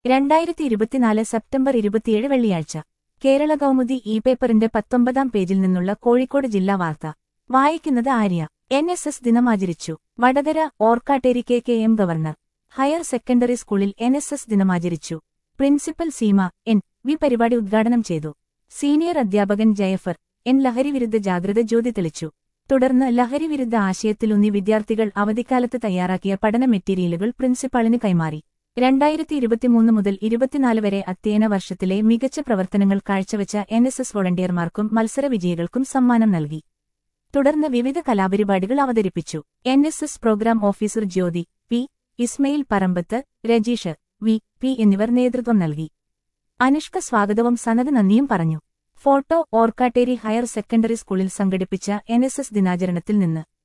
രണ്ടായിരത്തി ഇരുപത്തിനാല് സെപ്റ്റംബർ ഇരുപത്തിയേഴ് വെള്ളിയാഴ്ച കേരള കൗമുദി ഇ പേപ്പറിന്റെ പത്തൊമ്പതാം പേജിൽ നിന്നുള്ള കോഴിക്കോട് ജില്ലാ വാർത്ത വായിക്കുന്നത് ആര്യ എൻ എസ് എസ് ദിനം ആചരിച്ചു Vadakara Orkkatteri K K M government higher secondary സ്കൂളിൽ എൻ എസ് എസ് ദിനമാചരിച്ചു പ്രിൻസിപ്പൽ സീമ എൻ വി പരിപാടി ഉദ്ഘാടനം ചെയ്തു സീനിയർ അധ്യാപകൻ ജയഫർ എൻ ലഹരിവിരുദ്ധ ജാഗ്രത ജ്യോതി തെളിച്ചു തുടർന്ന് ലഹരിവിരുദ്ധ ആശയത്തിലൂന്നി വിദ്യാർത്ഥികൾ അവധിക്കാലത്ത് തയ്യാറാക്കിയ പഠന മെറ്റീരിയലുകൾ പ്രിൻസിപ്പാളിന് കൈമാറി രണ്ടായിരത്തി ഇരുപത്തിമൂന്ന് മുതൽ ഇരുപത്തിനാല് വരെ അധ്യയന വർഷത്തിലെ മികച്ച പ്രവർത്തനങ്ങൾ കാഴ്ചവെച്ച എൻ എസ് എസ് വോളണ്ടിയർമാർക്കും മത്സര വിജയികൾക്കും സമ്മാനം നൽകി തുടർന്ന് വിവിധ കലാപരിപാടികൾ അവതരിപ്പിച്ചു N S S programme officer Jyothi P Ismail Parambath Rajeesh V P എന്നിവർ നേതൃത്വം നൽകി അനുഷ്ക സ്വാഗതവും സനത് നന്ദിയും പറഞ്ഞു ഫോട്ടോ ഓർക്കാട്ടേരി ഹയർ സെക്കൻഡറി സ്കൂളിൽ സംഘടിപ്പിച്ച എൻ എസ് എസ് ദിനാചരണത്തിൽ നിന്ന്